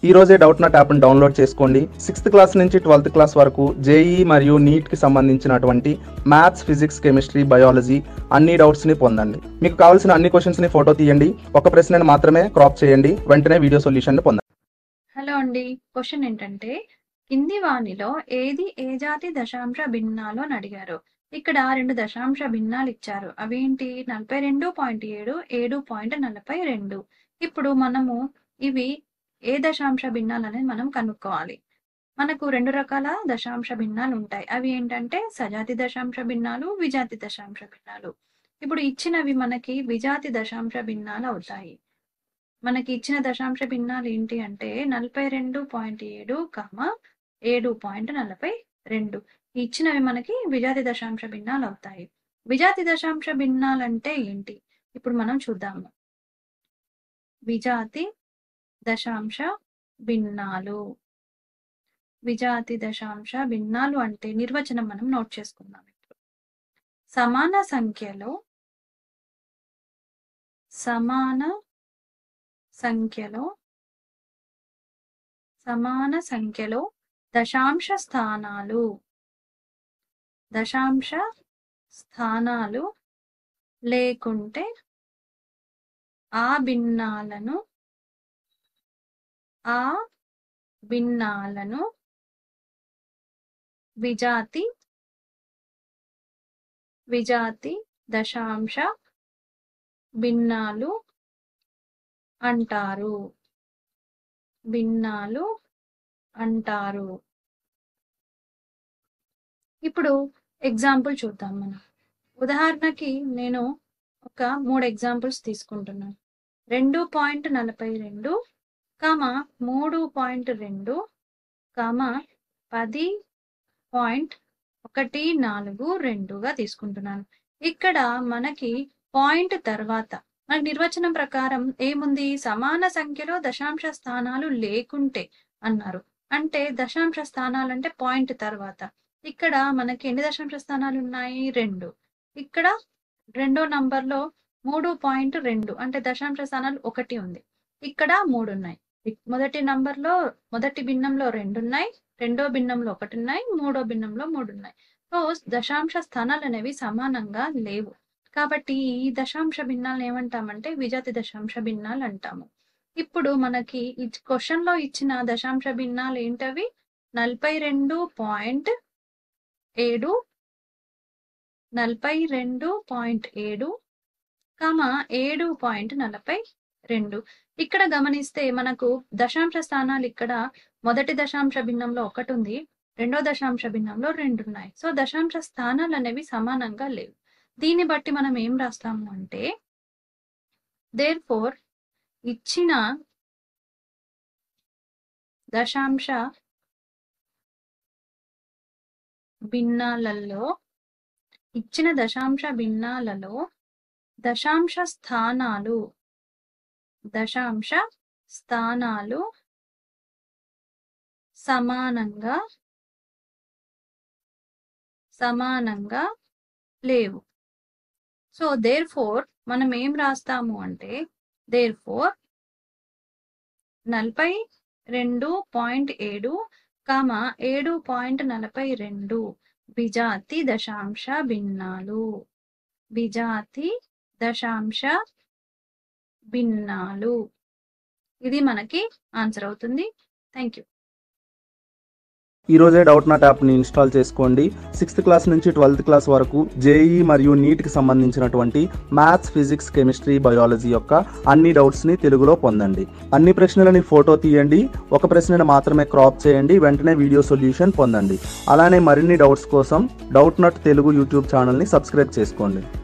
ఈ రోజే Doubtnut యాప్ని డౌన్లోడ్ చేసుకోండి సిక్స్త్ క్లాస్ నుంచి ట్వెల్త్ క్లాస్ వరకు జేఈ మరియు నీట్కి సంబంధించినటువంటి మ్యాథ్స్ ఫిజిక్స్ కెమిస్ట్రీ బయాలజీ అన్ని డౌట్స్ని పొందండి మీకు కావాల్సిన అన్ని క్వశ్చన్స్ని ఫోటో తీయండి ఒక ప్రశ్నను మాత్రమే క్రాప్ చేయండి వెంటనే వీడియో సొల్యూషన్ పొందండి హలో అండి క్వశ్చన్ ఏంటంటే కింది వానిలో ఏది ఏ జాతి దశాంశ భిన్నాలు అని అడిగారు ఇక్కడ రెండు దశాంశ భిన్నాలు ఇచ్చారు అవేంటి నలభై రెండు పాయింట్ ఏడు ఏడు పాయింట్ నలభై రెండు ఇప్పుడు మనము ఇవి ఏ దశాంశ భిన్నాలు అనేది మనం కనుక్కోవాలి మనకు రెండు రకాల దశాంశ భిన్నాలు ఉంటాయి అవి ఏంటంటే సజాతి దశాంశ భిన్నాలు విజాతి దశాంశ భిన్నాలు ఇప్పుడు ఇచ్చినవి మనకి విజాతి దశాంశ భిన్నాలు అవుతాయి మనకి ఇచ్చిన దశాంశ భిన్నాలు ఏంటి అంటే నలభై రెండు పాయింట్ ఏడు కమ ఏడు పాయింట్ నలభై రెండు ఇచ్చినవి మనకి విజాతి దశాంశ భిన్నాలు అవుతాయి విజాతి దశాంశ భిన్నాలు అంటే ఏంటి ఇప్పుడు మనం చూద్దాము విజాతి దశాంశ భిన్నాలు విజాతి దశాంశ భిన్నాలు అంటే నిర్వచనం మనం నోట్ చేసుకుందాం ఇప్పుడు సమాన సంఖ్యలో సమాన సంఖ్యలో సమాన సంఖ్యలో దశాంశ స్థానాలు దశాంశ స్థానాలు లేకుంటే ఆ భిన్నాలను ఆ భిన్నాలను విజాతి విజాతి దశాంశ భిన్నాలు అంటారు భిన్నాలు అంటారు ఇప్పుడు ఎగ్జాంపుల్ చూద్దాం మనం ఉదాహరణకి నేను ఒక మూడు ఎగ్జాంపుల్స్ తీసుకుంటున్నాను రెండు పాయింట్ నలభై రెండు కామ మూడు పాయింట్ రెండు కామ పది పాయింట్ ఒకటి నాలుగు రెండుగా తీసుకుంటున్నాను ఇక్కడ మనకి పాయింట్ తర్వాత మనకి నిర్వచనం ప్రకారం ఏముంది సమాన సంఖ్యలో దశాంశ స్థానాలు లేకుంటే అన్నారు అంటే దశాంశ స్థానాలు అంటే పాయింట్ తర్వాత ఇక్కడ మనకి ఎన్ని దశాంశ స్థానాలు ఉన్నాయి రెండు ఇక్కడ రెండో నంబర్లో మూడు పాయింట్ రెండు అంటే దశాంశ స్థానాలు ఒకటి ఉంది ఇక్కడ మూడు ఉన్నాయి ఇక్- మొదటి నంబర్లో మొదటి భిన్నంలో రెండు ఉన్నాయి రెండో భిన్నంలో ఒకటి ఉన్నాయి మూడో భిన్నంలో మూడు ఉన్నాయి సో దశాంశ స్థానాలు అనేవి సమానంగా లేవు కాబట్టి ఈ దశాంశ భిన్నాలను ఏమంటామంటే విజాతి దశాంశ భిన్నాలు అంటాము ఇప్పుడు మనకి ఈ క్వశ్చన్ లో ఇచ్చిన దశాంశ భిన్నాలు ఏంటవి నలభై రెండు పాయింట్ ఏడు నలభై రెండు పాయింట్ ఏడు కామ ఏడు పాయింట్ నలభై రెండు ఇక్కడ గమనిస్తే మనకు దశాంశ స్థానాలు ఇక్కడ మొదటి దశాంశ భిన్నంలో ఒకటి ఉంది రెండో దశాంశ భిన్నంలో రెండు ఉన్నాయి సో దశాంశ స్థానాలు అనేవి సమానంగా లేవు దీన్ని బట్టి మనం ఏం రాస్తాము అంటే దేర్ ఫోర్ ఇచ్చిన దశాంశ భిన్నాలలో ఇచ్చిన దశాంశ భిన్నాలలో దశాంశ స్థానాలు దశాంశ స్థానాలు సమానంగా సమానంగా లేవు సో దేర్ ఫోర్ మనం ఏం రాస్తాము అంటే దేర్ ఫోర్ నలభై రెండు పాయింట్ ఏడు కామ ఏడు పాయింట్ నలభై రెండు విజాతి దశాంశ భిన్నాలు విజాతి దశాంశ భిన్నాలు ఇది మనకి ఆన్సర్ అవుతుంది థ్యాంక్ యూ ఈ రోజే డౌట్ నాట్ యాప్ని ఇన్స్టాల్ చేసుకోండి సిక్స్త్ క్లాస్ నుంచి ట్వెల్త్ క్లాస్ వరకు జేఈ మరియు నీట్కి సంబంధించినటువంటి మ్యాథ్స్ ఫిజిక్స్ కెమిస్ట్రీ బయాలజీ యొక్క అన్ని డౌట్స్ని తెలుగులో పొందండి అన్ని ప్రశ్నలని ఫోటో తీయండి ఒక ప్రశ్నను మాత్రమే క్రాప్ చేయండి వెంటనే వీడియో సొల్యూషన్ పొందండి అలానే మరిన్ని డౌట్స్ కోసం డౌట్ నాట్ తెలుగు యూట్యూబ్ ఛానల్ని సబ్స్క్రైబ్ చేసుకోండి